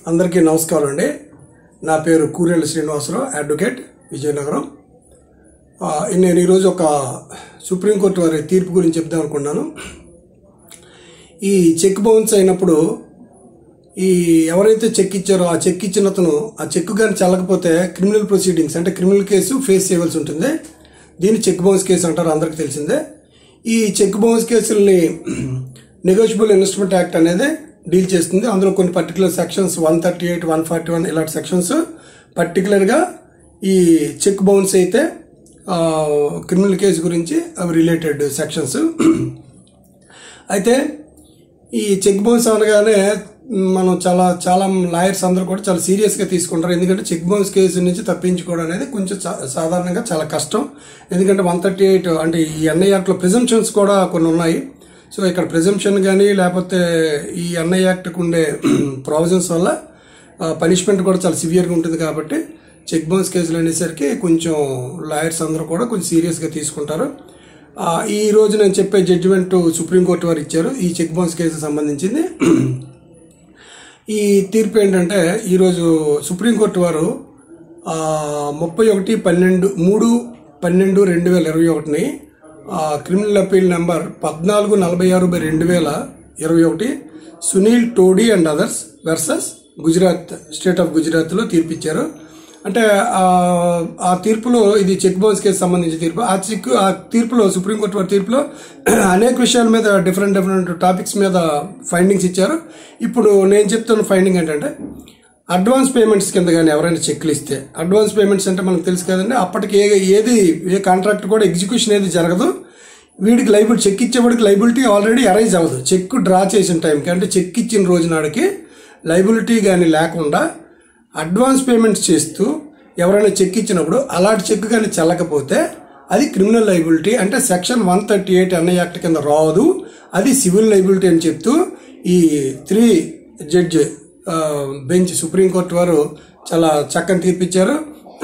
అందరికీ నమస్కారం అండి నా పేరు కూరేళ్ళ శ్రీనివాసరావు అడ్వకేట్ విజయనగరం ఆ, నేను ఈరోజు ఒక సుప్రీంకోర్టు వారి తీర్పు గురించి చెప్దాం అనుకున్నాను ఈ చెక్ బౌన్స్ అయినప్పుడు ఈ ఎవరైతే చెక్ ఇచ్చారో ఆ చెక్ ఇచ్చిన అతను ఆ చెక్ కానీ చల్లకపోతే క్రిమినల్ ప్రొసీడింగ్స్ అంటే క్రిమినల్ కేసు ఫేస్ చేయవలసి ఉంటుంది దీన్ని చెక్ బౌన్స్ కేసు అంటారు అందరికీ తెలిసిందే ఈ చెక్ బౌన్స్ కేసుల్ని నెగోషియబుల్ ఇన్వెస్ట్మెంట్ యాక్ట్ అనేది డీల్ చేస్తుంది అందులో కొన్ని particular sections one thirty eight one forty one ఇలాంటి సెక్షన్స్ పర్టికులర్గా ఈ చెక్ బౌన్స్ అయితే క్రిమినల్ కేసు గురించి అవి రిలేటెడ్ సెక్షన్స్ అయితే ఈ చెక్ బౌన్స్ అనగానే మనం చాలా చాలా లాయర్స్ అందరూ కూడా చాలా సీరియస్గా తీసుకుంటారు ఎందుకంటే చెక్ బౌన్స్ కేసు నుంచి తప్పించుకోవడం అనేది కొంచెం సా- సాధారణంగా చాలా కష్టం ఎందుకంటే వన్ థర్టీ ఎయిట్ అంటే ఈ ఎన్ఐ యాక్ట్లో ప్రిజంప్షన్స్ కూడా కొన్ని ఉన్నాయి సో ఇక్కడ ప్రిజంప్షన్ కానీ లేకపోతే ఈ ఎన్ఐ యాక్ట్కి ఉండే ప్రావిజన్స్ వల్ల పనిష్మెంట్ కూడా చాలా సివియర్గా ఉంటుంది కాబట్టి చెక్ బౌన్స్ కేసులు అనేసరికి కొంచెం లాయర్స్ అందరూ కూడా కొంచెం సీరియస్గా తీసుకుంటారు ఆ, ఈ రోజు నేను చెప్పే జడ్జిమెంట్ సుప్రీంకోర్టు వారు ఇచ్చారు ఈ చెక్ బౌన్స్ కేసు సంబంధించింది ఈ తీర్పు ఏంటంటే ఈరోజు సుప్రీంకోర్టు వారు ఆ, ముప్పై ఒకటి పన్నెండు మూడు పన్నెండు రెండు వేల ఇరవై ఒకటిని ఆ, క్రిమినల్ అపీల్ నెంబర్ పద్నాలుగు నలభై ఆరు బై రెండు వేల ఇరవై ఒకటి Sunil Todi and others versus Gujarat state of గుజరాత్లో తీర్పిచ్చారు అంటే ఆ ఆ తీర్పులో ఇది చెక్ బౌన్స్ కేసు సంబంధించిన తీర్పు ఆ చెక్ ఆ తీర్పులో సుప్రీంకోర్టు వారి తీర్పులో అనేక విషయాల మీద డిఫరెంట్ డిఫరెంట్ టాపిక్స్ మీద ఫైండింగ్స్ ఇచ్చారు ఇప్పుడు నేను చెప్తున్న ఫైండింగ్ ఏంటంటే అడ్వాన్స్ పేమెంట్స్ కింద కానీ ఎవరైనా చెక్లు ఇస్తే అడ్వాన్స్ పేమెంట్స్ అంటే మనకు తెలుసు కదండి అప్పటికి ఏ ఏది ఏ కాంట్రాక్ట్ కూడా ఎగ్జిక్యూషన్ ఏది జరగదు వీడికి లైబిలిటీ చెక్ ఇచ్చేవాడికి లైబిలిటీ ఆల్రెడీ అరైజ్ అవ్వదు చెక్ డ్రా చేసిన టైంకి అంటే చెక్ ఇచ్చిన రోజు నాడికి లైబిలిటీ కానీ లేకుండా అడ్వాన్స్ పేమెంట్స్ చేస్తూ ఎవరైనా చెక్ ఇచ్చినప్పుడు అలాంటి చెక్ కానీ చెల్లకపోతే అది క్రిమినల్ లైబిలిటీ అంటే section one thirty eight NI act కింద రాదు అది సివిల్ లైబిలిటీ అని చెప్తూ ఈ త్రీ జడ్జ్ బెంచ్ సుప్రీంకోర్టు వారు చాలా చక్కని తీర్పిచ్చారు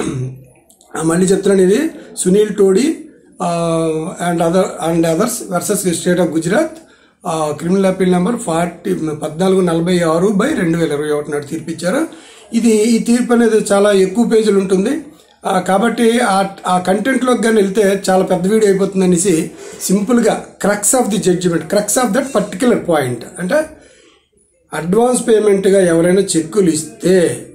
ఆ, మళ్ళీ చెప్తున్నాను ఇది Sunil Todi and other and others versus state of Gujarat criminal appeal number forty పద్నాలుగు నలభై ఆరు బై రెండు వేల ఇరవై ఒకటి నాడు తీర్పిచ్చారు ఇది ఈ తీర్పు అనేది చాలా ఎక్కువ పేజీలు ఉంటుంది ఆ, కాబట్టి ఆ ఆ కంటెంట్లోకి కానీ వెళ్తే చాలా పెద్ద వీడియో అయిపోతుంది అనేసి సింపుల్గా crux of the judgement crux of that particular point అంటే అడ్వాన్స్ పేమెంట్గా ఎవరైనా చెక్కులు ఇస్తే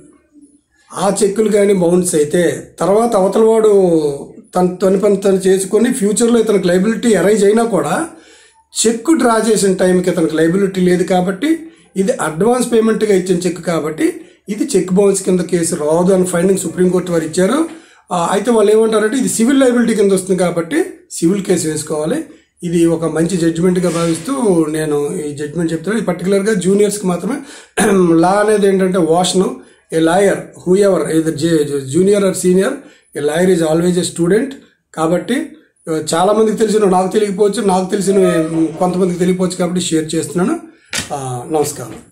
ఆ చెక్కులు కానీ బౌన్స్ అయితే తర్వాత అవతల వాడు తన తన పని తను చేసుకొని ఫ్యూచర్లో ఇతనికి లైబిలిటీ అరైజ్ అయినా కూడా చెక్ డ్రా చేసిన టైంకి ఇతనికి లైబిలిటీ లేదు కాబట్టి ఇది అడ్వాన్స్ పేమెంట్గా ఇచ్చిన చెక్ కాబట్టి ఇది చెక్ బౌన్స్ కింద కేసు రాదు అని ఫైండింగ్ సుప్రీంకోర్టు వారు ఇచ్చారు ఆ, అయితే వాళ్ళు ఏమంటారంటే ఇది సివిల్ లైబిలిటీ కింద వస్తుంది కాబట్టి సివిల్ కేసు వేసుకోవాలి ఇది ఒక మంచి జడ్జిమెంట్గా భావిస్తూ నేను ఈ జడ్జిమెంట్ చెప్తున్నాను ఇది పర్టికులర్గా జూనియర్స్కి మాత్రమే లా అనేది ఏంటంటే వాష్ను ఏ లాయర్ హూ ఎవర్ ఇది junior or senior a lawyer is always a student కాబట్టి ఆ, చాలా మందికి తెలిసిన నాకు తెలియకపోవచ్చు నాకు తెలిసిన కొంతమందికి తెలియకపోవచ్చు కాబట్టి షేర్ చేస్తున్నాను ఆ, నమస్కారం